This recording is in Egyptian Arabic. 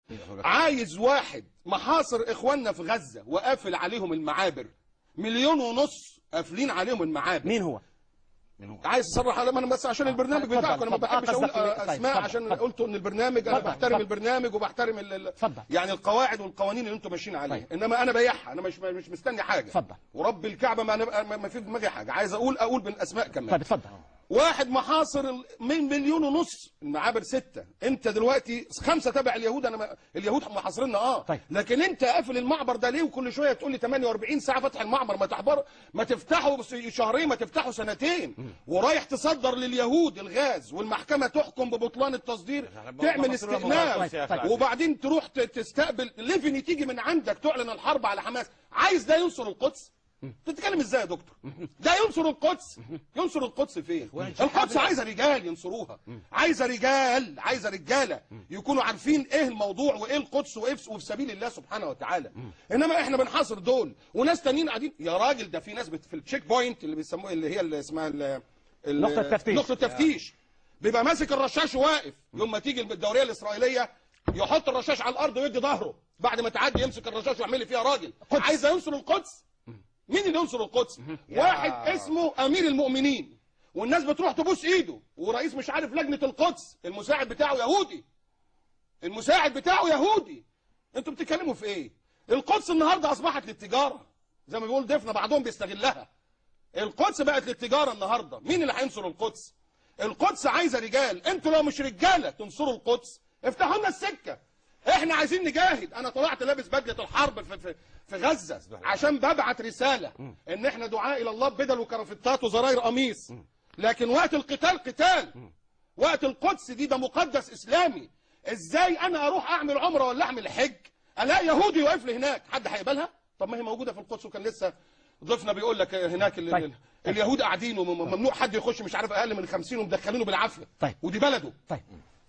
عايز واحد محاصر اخواننا في غزه وقافل عليهم المعابر مليون ونص قافلين عليهم المعابر مين هو عايز اصرح على ما انا بس عشان البرنامج اتفضل، بتاعكم انا ما اتفضل. بحبش آه، اقول قصدك إيه؟ طيب، اسماء اتفضل، عشان اتفضل. قلتوا ان البرنامج انا اتفضل، بحترم اتفضل. البرنامج وبحترم ال- ال- اتفضل. يعني القواعد والقوانين اللي انتم ماشيين عليها طيب. انما انا بايعها انا مش مش مستني حاجه اتفضل. ورب الكعبه ما أنا ما ما في في دماغي حاجه عايز اقول اقول بالاسماء كمان طيب اتفضل واحد محاصر ال- من مليون ونص المعابر ستة انت دلوقتي خمسة تبع اليهود انا ما اليهود محاصريننا اه طيب. لكن انت قافل المعبر ده ليه وكل شويه تقول لي 48 ساعه فتح المعبر ما تحبر ما تفتحه بس شهرين ما تفتحه سنتين ورايح تصدر لليهود الغاز والمحكمه تحكم ببطلان التصدير تعمل استئناف طيب، طيب. وبعدين تروح ت- تستقبل ليفني تيجي من عندك تعلن الحرب على حماس عايز ده ينصر القدس تتكلم ازاي يا دكتور ده ينصر القدس ينصر القدس فين القدس عايزه رجال ينصروها عايزه رجال عايزه رجاله يكونوا عارفين ايه الموضوع وايه القدس وايه في وفي سبيل الله سبحانه وتعالى انما احنا بنحاصر دول وناس تانيين قاعدين يا راجل ده في ناس بت- في التشيك بوينت اللي بيسموها اللي هي اللي اسمها ال- ال- نقطة التفتيش. نقطه التفتيش بيبقى ماسك الرشاش واقف يوم ما تيجي الدوريه الاسرائيليه يحط الرشاش على الارض ويدي ظهره بعد ما تعدي يمسك الرشاش ويعمل لي فيها راجل عايز ينصر القدس مين اللي ينصر القدس واحد اسمه امير المؤمنين والناس بتروح تبوس ايده ورئيس مش عارف لجنه القدس المساعد بتاعه يهودي المساعد بتاعه يهودي انتوا بتتكلموا في ايه القدس النهارده اصبحت للتجاره زي ما بيقول ضيفنا بعضهم بيستغلها القدس بقت للتجاره النهارده مين اللي هينصر القدس القدس عايزه رجال انتوا لو مش رجاله تنصروا القدس افتحوا لنا السكه احنا عايزين نجاهد انا طلعت لابس بدله الحرب في في, في غزه عشان ببعت رساله ان احنا دعاء الى الله بدل وكرافتات وزراير قميص لكن وقت القتال قتال وقت القدس دي ده مقدس اسلامي ازاي انا اروح اعمل عمره ولا اعمل حج الاقي يهودي واقف لي هناك حد هيقبلها طب ما هي موجوده في القدس وكان لسه ضيفنا بيقول لك هناك ال- طيب. ال- اليهود قاعدين وممنوع حد يخش مش عارف اقل من 50 ومدخلينه بالعافيه طيب. ودي بلده طيب